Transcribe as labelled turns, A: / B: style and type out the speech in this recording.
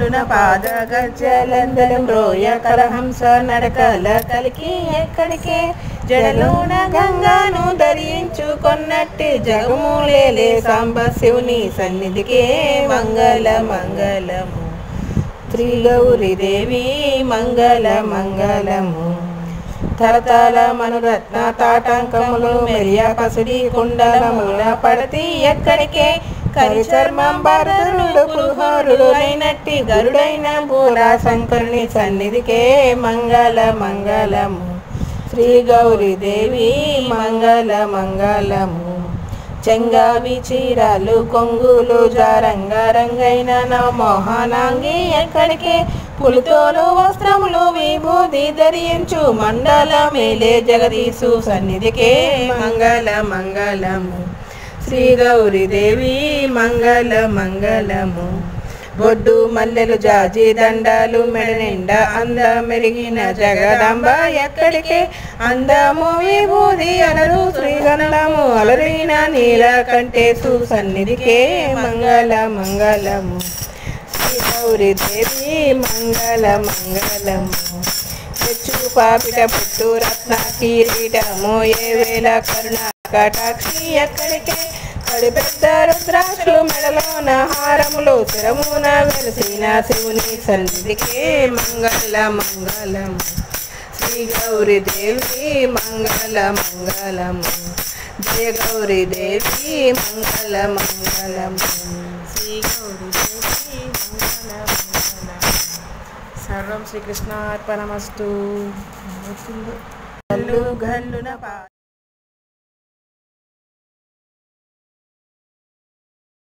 A: గల్లున పాద గజ్జలందరం రోయ కరహంస నడకల కలికి ఎక్కడికే జడలోన గంగాను ధరించుకొన్నట్టి జగములేలే సాంబ శివుని సన్నిధికే మంగళ మంగళము శ్రీ గౌరీ దేవి మంగళ మంగళము తరతల మనురత్న తాటంకములు మెరియ పసుడి కుండలముల పడతి ఎక్కడికే కరి చర్మం భరతుడు పురుహరుడు అయినట్టి గరుడైన పూరా శంకరుని సన్నిధికే మంగళ మంగళము శ్రీ గౌరీ దేవి మంగళ మంగళము చెంగావి చీరాలు కొంగులు జారంగ రంగైన నవమోహనాంగి ఎక్కడికే పులితోలు వస్త్రములు విభూది ధరించు మండల మేలే జగదీసు సన్నిధికే మంగళ మంగళము శ్రీ గౌరీ దేవి మంగళ మంగళము బొడ్డు మల్లెలు జాజి దండాలు మెడ నిండా అంద మెరిగిన జగదంబ ఎక్కడికే అందము విభూది అలరు శ్రీగంధము అలరిన నీల కంటే సుసన్నిధికే మంగళ మంగళము శ్రీ గౌరీ దేవి మంగళ మంగళము తెచ్చు పాపిట పుట్టు రత్న కిరీటము ఏ వేళ కరుణ కటాక్షి ఎక్కడికే పడి పెద్ద రుద్రాక్షలు మెడలోన హారములు శిరమున వెలిసిన శివుని సన్నిధికే మంగళ మంగళము శ్రీ గౌరీ దేవి మంగళ మంగళము జయ గౌరీ దేవి మంగళ మంగళము శ్రీ గౌరీ దేవి మంగళ మంగళము సర్వం శ్రీకృష్ణార్పణమస్తు గల్లు గల్లున పా